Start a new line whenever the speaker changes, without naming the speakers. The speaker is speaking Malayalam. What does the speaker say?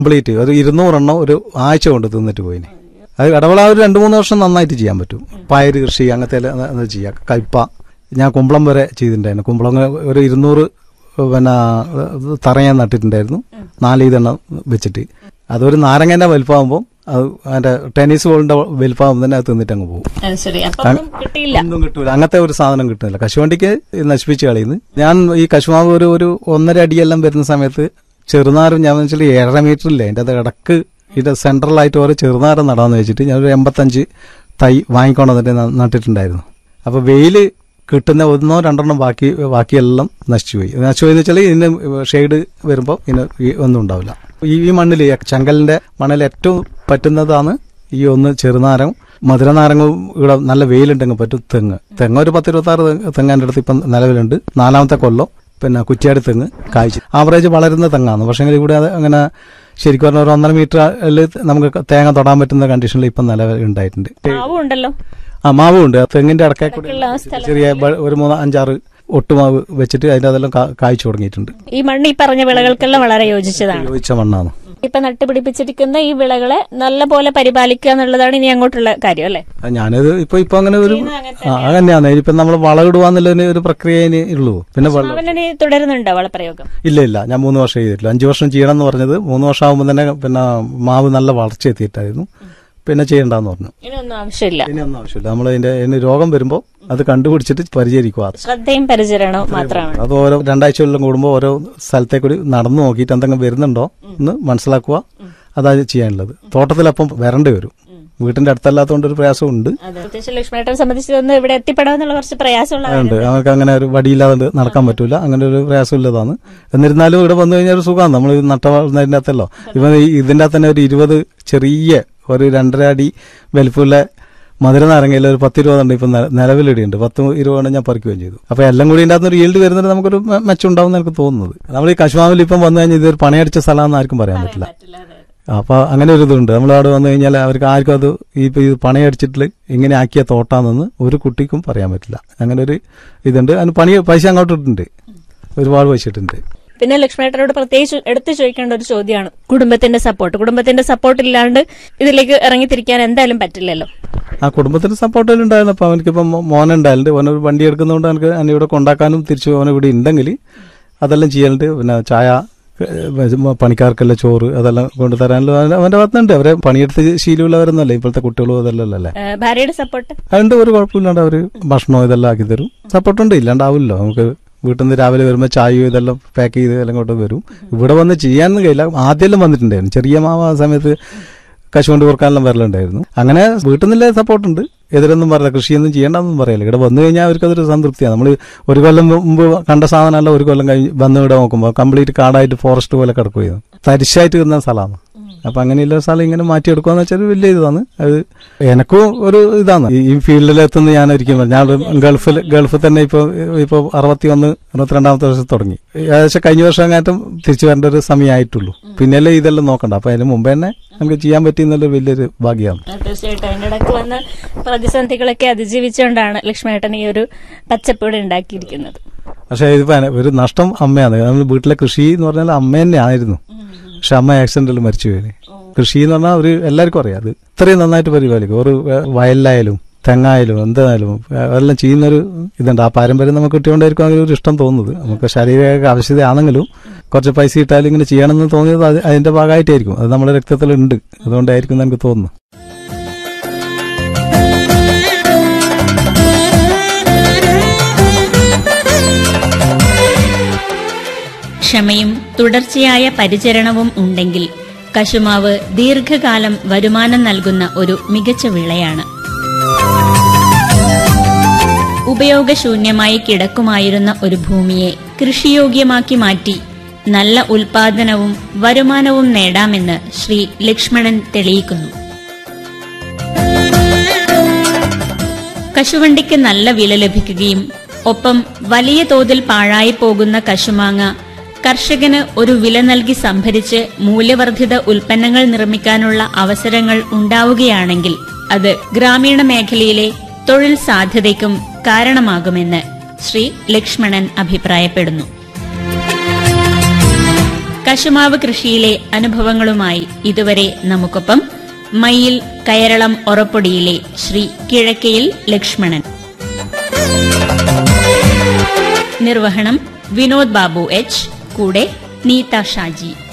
കംപ്ലീറ്റ് ഒരു ഇരുന്നൂറെണ്ണം ഒരു ആഴ്ച കൊണ്ട് തിന്നിട്ട് പോയിന് അത് ഇടവേള ഒരു രണ്ട് മൂന്ന് വർഷം നന്നായിട്ട് ചെയ്യാൻ പറ്റും പയർ കൃഷി അങ്ങനത്തെ എല്ലാം അത് അത് ചെയ്യാം കയ്പ ഞാൻ കുമ്പളം വരെ ചെയ്തിട്ടുണ്ടായിരുന്നു കുമ്പളം ഒരു ഇരുന്നൂറ് പിന്നെ ഇത് തറ ഞാൻ നട്ടിട്ടുണ്ടായിരുന്നു നാല് ഇതെണ്ണം വെച്ചിട്ട് അതൊരു നാരങ്ങന്റെ വലുപ്പമാകുമ്പോൾ അത് അതിന്റെ ടെന്നീസ് ബോളിന്റെ വലുപ്പമാകുമ്പോൾ തന്നെ അത് തിന്നിട്ട് അങ്ങ് പോകും
അത് ശരി അപ്പൊ ഒന്നും കിട്ടിയില്ല
ഒന്നും കിട്ടൂല അങ്ങനത്തെ ഒരു സാധനം കിട്ടുന്നില്ല കശുവണ്ടിക്ക് നശിപ്പിച്ച് കളയുന്നു ഞാൻ ഈ കശുമാവ് ഒരു ഒരു ഒന്നര അടിയെല്ലാം വരുന്ന സമയത്ത് ചെറുനാരും ഞാൻ വെച്ചാൽ ഏഴര മീറ്റർ ഇല്ലേ അതിന്റെ അത് ഇടക്ക് ഇതിന്റെ സെൻട്രലായിട്ട് ഓരോ ചെറുനാരം നടാന്ന് വെച്ചിട്ട് ഞാൻ ഒരു എൺപത്തഞ്ച് തൈ വാങ്ങിക്കൊണ്ട് വന്നിട്ട് ന- നട്ടിട്ടുണ്ടായിരുന്നു അപ്പൊ വെയില് കിട്ടുന്ന ഒന്നോ രണ്ടെണ്ണം ബാക്കി ബാക്കിയെല്ലാം നശിച്ചു പോയി നശിച്ചു പോയി എന്ന് വെച്ചാൽ ഇതിന് ഷെയ്ഡ് വരുമ്പോൾ ഇതിന് ഈ ഒന്നും ഉണ്ടാവില്ല ഈ ഈ മണ്ണിൽ ചെങ്കലിന്റെ മണ്ണിൽ ഏറ്റവും പറ്റുന്നതാണ് ഈ ഒന്ന് ചെറുനാരം മധുരനാരങ്ങും ഇവിടെ നല്ല വെയിലുണ്ടെങ്കിൽ പറ്റും തെങ്ങ് തെങ്ങ് ഒരു പത്ത് ഇരുപത്തി ആറ് തെങ്ങ് എൻ്റെ അടുത്ത് ഇപ്പം നിലവിലുണ്ട് നാലാമത്തെ കൊല്ലം പിന്നെ കുറ്റിയാടി തെങ്ങ് കായ്ച്ചു ആവറേജ് വളരുന്ന തെങ്ങാണ് പക്ഷേ ഇവിടെ അത് അങ്ങനെ ശരിക്കും പറഞ്ഞാൽ ഒരു ഒന്നര മീറ്ററിൽ നമുക്ക് തേങ്ങ തൊടാൻ പറ്റുന്ന കണ്ടീഷനിൽ ഇപ്പം നിലവിൽ ഉണ്ടായിട്ടുണ്ട്
മാവും ഉണ്ടല്ലോ
ആ മാവും ഉണ്ട് ആ തെങ്ങിന്റെ അടക്കെ കൂടി
ഉള്ള ആ സ്ഥലം
ചെറിയ ബ- ഒരു മൂന്ന് അഞ്ചാറ് ഒട്ടുമാവ് വെച്ചിട്ട് അതിന്റെ അതെല്ലാം കാ- കായ്ച്ചു തുടങ്ങിയിട്ടുണ്ട്
ഈ മണ്ണ് ഈ പറഞ്ഞ വിളകൾക്കെല്ലാം വളരെ യോജിച്ചതാണ്
യോജിച്ച മണ്ണാണ്
ഇപ്പൊ നട്ടുപിടിപ്പിച്ചിരിക്കുന്ന ഈ വിളകളെ നല്ല പോലെ പരിപാലിക്കുക എന്നുള്ളതാണ് ഇനി അങ്ങോട്ടുള്ള കാര്യം അല്ലെ
ആ, ഞാനത് ഇപ്പൊ ഇപ്പൊ അങ്ങനെ ഒരു
ചെയ്യുന്നത് അങ്ങനെ
ആ അതന്നെയാണ് ഇപ്പൊ നമ്മൾ വളമിടുവാന്നുള്ളതിന് ഒരു പ്രക്രിയ ഇനി ഉള്ളൂ പിന്നെ വെള്ളം
അവനെ തുടരുന്നുണ്ടോ വളപ്രയോഗം
ഇല്ല ഇല്ല ഞാൻ മൂന്ന് വർഷം ചെയ്തിട്ടില്ല അഞ്ചു വർഷം ചെയ്യണം എന്ന് പറഞ്ഞത് മൂന്ന് വർഷം ആകുമ്പോൾ തന്നെ പിന്നെ മാവ് നല്ല വളർച്ച എത്തിയിട്ടായിരുന്നു പിന്നെ ചെയ്യണ്ടെന്ന് പറഞ്ഞു
ഇനിയൊന്നും ആവശ്യമില്ല
ഇനി ഒന്നും ആവശ്യമില്ല നമ്മൾ അതിന്റെ ഇതിന് രോഗം വരുമ്പോൾ അത് കണ്ടുപിടിച്ചിട്ട് പരിചരിക്കുക
ശ്രദ്ധയും പരിചരണവും മാത്രമാണ്
അത് ഓരോ രണ്ടാഴ്ചകളിലും കൂടുമ്പോൾ ഓരോ സ്ഥലത്തെ കൂടി നടന്നു നോക്കിയിട്ട് എന്തെങ്കിലും വരുന്നുണ്ടോ എന്ന് മനസ്സിലാക്കുക അതാണ് ചെയ്യാനുള്ളത് തോട്ടത്തിലപ്പം വരേണ്ടി വരും വീട്ടിന്റെ അടുത്തല്ലാത്തതുകൊണ്ട് ഒരു പ്രയാസം ഉണ്ട്
അതെ പ്രത്യേകിച്ച് ലക്ഷ്മിയേട്ടനെ സംബന്ധിച്ച് ഒന്ന് ഇവിടെ എത്തിപ്പെടാമെന്നുള്ള കുറച്ച് പ്രയാസമുള്ള
ഉണ്ട് അവർക്ക് അങ്ങനെ ഒരു വടിയില്ലാതെ നടക്കാൻ പറ്റൂല അങ്ങനെ ഒരു പ്രയാസമില്ലതാണ് എന്നിരുന്നാലും ഇവിടെ വന്നു കഴിഞ്ഞാൽ ഒരു സുഖമാണ് നമ്മൾ നട്ട വളർന്നതിന്റെ അകത്തല്ലോ ഇവൻ ഈ ഇതിന്റെ അകത്ത് തന്നെ ഒരു ഇരുപത് ചെറിയ ഒരു രണ്ടര അടി വലിപ്പമുള്ള മധുര നാരങ്ങയിൽ ഒരു പത്ത് ഇരുപതുണ്ട് ഇപ്പൊ നെ- നിലവിലിടിയുണ്ട് പത്ത് ഇരുപതെണ്ണം ഞാൻ പറിക്കുകയും ചെയ്തു അപ്പൊ എല്ലാം കൂടി ഇതിന്റെ അകത്ത് ഒരു ഈൽഡ് വരുന്നത് നമുക്കൊരു മെ- മെച്ചമുണ്ടാവും എനിക്ക് തോന്നുന്നത് നമ്മൾ ഈ കശ്മാവിൽ ഇപ്പം വന്നു കഴിഞ്ഞാൽ ഇതൊരു പണയടിച്ച സ്ഥലമാണെന്ന് ആർക്കും പറയാൻ പറ്റില്ല അപ്പൊ അങ്ങനെ ഒരു ഇതുണ്ട് നമ്മൾ അവിടെ വന്നു കഴിഞ്ഞാൽ അവർക്ക് ആർക്കും അത് ഈ ഇപ്പൊ ഇത് പണയടിച്ചിട്ട് ഇങ്ങനെ ആക്കിയ തോട്ടാണെന്ന് ഒരു കുട്ടിക്കും പറയാൻ പറ്റില്ല അങ്ങനെ ഒരു ഇതുണ്ട് അതിന് പണി പൈസ അങ്ങോട്ട് ഇട്ടിട്ടുണ്ട് ഒരുപാട് പൈസ ഇട്ടിട്ടുണ്ട്
പിന്നെ ലക്ഷ്മിയേട്ടനോട് പ്രത്യേകിച്ച് എടുത്തു ചോദിക്കേണ്ട ഒരു ചോദ്യമാണ് കുടുംബത്തിന്റെ സപ്പോർട്ട് കുടുംബത്തിന്റെ സപ്പോർട്ട് ഇല്ലാണ്ട് ഇതിലേക്ക് ഇറങ്ങിത്തിരിക്കാൻ എന്തായാലും പറ്റില്ലല്ലോ
ആ കുടുംബത്തിന്റെ സപ്പോർട്ടിൽ ഉണ്ടായിരുന്നു അപ്പൊ അവനക്കിപ്പം മോനുണ്ടായിട്ടുണ്ട് ഓനൊരു വണ്ടി എടുക്കുന്നതുകൊണ്ട് എനിക്ക് എന്നെ ഇവിടെ കൊണ്ടാക്കാനും തിരിച്ചു ഓനെ ഇവിടെ ഉണ്ടെങ്കിൽ അതെല്ലാം ചെയ്യലുണ്ട് പിന്നെ ചായ ഏഹ്, പണിക്കാർക്കെല്ലാം ചോറ് അതെല്ലാം കൊണ്ടുതരാനുള്ള അവന്റെ- അവന്റെ ഭാഗത്തുണ്ട് അവരെ പണിയെടുത്ത് ശീലമുള്ളവരൊന്നുമല്ല ഇപ്പോഴത്തെ കുട്ടികളും അതെല്ലാം അല്ലേ
ഏഹ് ഭാര്യയുടെ സപ്പോർട്ട്
അതുകൊണ്ട് ഒരു കുഴപ്പമില്ലാണ്ട് അവര് ഭക്ഷണവും ഇതെല്ലാം ആക്കി തരും സപ്പോർട്ടുണ്ട് ഇല്ലാണ്ടാവില്ലല്ലോ നമുക്ക് വീട്ടിൽ നിന്ന് രാവിലെ വരുമ്പോൾ ചായയും ഇതെല്ലാം പാക്ക് ചെയ്ത് എല്ലാം കൊണ്ട് വരും ഇവിടെ വന്ന് ചെയ്യാനൊന്നും കഴിയില്ല ആദ്യമെല്ലാം വന്നിട്ടുണ്ടായിരുന്നു ചെറിയ മാവ് ആ സമയത്ത് കശുവണ്ടി കൊടുക്കാനെല്ലാം വരലുണ്ടായിരുന്നു അങ്ങനെ വീട്ടിൽ നിന്നുള്ള സപ്പോർട്ടുണ്ട് എതിരൊന്നും പറയില്ല കൃഷിയൊന്നും ചെയ്യേണ്ടെന്നും പറയില്ല ഇവിടെ വന്നു കഴിഞ്ഞാൽ അവർക്ക് അതൊരു സംതൃപ്തിയാണ് നമ്മൾ ഒരു കൊല്ലം മുമ്പ് കണ്ട സാധനമല്ല ഒരു കൊല്ലം കഴിഞ്ഞ് വന്ന് ഇവിടെ നോക്കുമ്പോൾ കംപ്ലീറ്റ് കാടായിട്ട് ഫോറസ്റ്റ് പോലെ കിടക്കുകയായിരുന്നു തരിശായിട്ട് വരുന്ന സ്ഥലമാണ് അപ്പൊ അങ്ങനെയുള്ള സ്ഥലം ഇങ്ങനെ മാറ്റിയെടുക്കുക വെച്ചാൽ വലിയ ഇതാണ് അത് എനക്കും ഒരു ഇതാണ് ഈ- ഈ ഫീൽഡിലെത്തുന്ന ഞാൻ ഒരിക്കലും പറഞ്ഞു. ഞാൻ ഗൾഫിൽ ഗൾഫിൽ തന്നെ ഇപ്പൊ ഇപ്പൊ അറുപത്തി ഒന്ന് അറുപത്തിരണ്ടാമത്തെ വർഷം തുടങ്ങി ഏകദേശം കഴിഞ്ഞ വർഷം അങ്ങാറ്റം തിരിച്ചു വരേണ്ട ഒരു സമയമായിട്ടുള്ളൂ പിന്നെയല്ലേ ഇതെല്ലാം നോക്കണ്ട അപ്പൊ അതിന് മുമ്പ് തന്നെ നമുക്ക് ചെയ്യാൻ പറ്റിയെന്നുള്ള വലിയൊരു ഭാഗ്യമാണ്
തീർച്ചയായിട്ടും അതിന്റെ ഇടയ്ക്ക് വന്ന പ്രതിസന്ധികളൊക്കെ അതിജീവിച്ചുകൊണ്ടാണ് ലക്ഷ്മിയേട്ടൻ ഈ ഒരു പച്ചപ്പ് ഇവിടെ ഉണ്ടാക്കിയിരിക്കുന്നത്
പക്ഷെ ഇതിപ്പോ അന- ഒരു നഷ്ടം അമ്മയാണ് നമ്മൾ വീട്ടിലെ കൃഷി എന്ന് പറഞ്ഞാൽ അമ്മ തന്നെ ആയിരുന്നു പക്ഷെ അമ്മ ആക്സിഡന്റിൽ മരിച്ചു പോയി കൃഷി എന്ന് പറഞ്ഞാൽ ഒരു എല്ലാവർക്കും അറിയാം അത് ഇത്രയും നന്നായിട്ട് പരിപാലിക്കും ഒരു വ- വയലിലായാലും തെങ്ങായാലും എന്തായാലും അതെല്ലാം ചെയ്യുന്നൊരു ഇതുണ്ട് ആ പാരമ്പര്യം നമുക്ക് കിട്ടിയോണ്ടായിരിക്കും അങ്ങനെ ഒരു ഇഷ്ടം തോന്നുന്നത് നമുക്ക് ശാരീരിക ആവശ്യതയാണെങ്കിലും കുറച്ച് പൈസ ഇട്ടാലും ഇങ്ങനെ ചെയ്യണമെന്ന് തോന്നിയത് അത് അതിന്റെ ഭാഗമായിട്ടായിരിക്കും അത് നമ്മുടെ രക്തത്തിലുണ്ട് അതുകൊണ്ടായിരിക്കും എന്ന് എനിക്ക് തോന്നുന്നു
ക്ഷമയും തുടർച്ചയായ പരിചരണവും ഉണ്ടെങ്കിൽ കശുമാവ് ദീർഘകാലം വരുമാനം നൽകുന്ന ഒരു മികച്ച വിളയാണ് ഉപയോഗശൂന്യമായി കിടക്കുമായിരുന്ന ഒരു ഭൂമിയെ കൃഷിയോഗ്യമാക്കി മാറ്റി നല്ല ഉൽപാദനവും വരുമാനവും നേടാമെന്ന് ശ്രീ ലക്ഷ്മണൻ തെളിയിക്കുന്നു കശുവണ്ടിക്ക് നല്ല വില ലഭിക്കുകയും ഒപ്പം വലിയ തോതിൽ പാഴായി പോകുന്ന കശുമാങ്ങ കർഷകന് ഒരു വില നൽകി സംഭരിച്ച് മൂല്യവർദ്ധിത ഉൽപ്പന്നങ്ങൾ നിർമ്മിക്കാനുള്ള അവസരങ്ങൾ ഉണ്ടാവുകയാണെങ്കിൽ അത് ഗ്രാമീണ മേഖലയിലെ തൊഴിൽ സാധ്യതയ്ക്കും കാരണമാകുമെന്ന് ശ്രീ ലക്ഷ്മണൻ അഭിപ്രായപ്പെടുന്നു കശുമാവ് കൃഷിയിലെ അനുഭവങ്ങളുമായി ഇതുവരെ നമുക്കൊപ്പം മയിൽ കയറളം ഒറപ്പൊടിയിലെ ശ്രീ കിഴക്കയിൽ ലക്ഷ്മണൻ നിർവഹണം വിനോദ് ബാബു എച്ച് കൂടെ നീത ഷാജി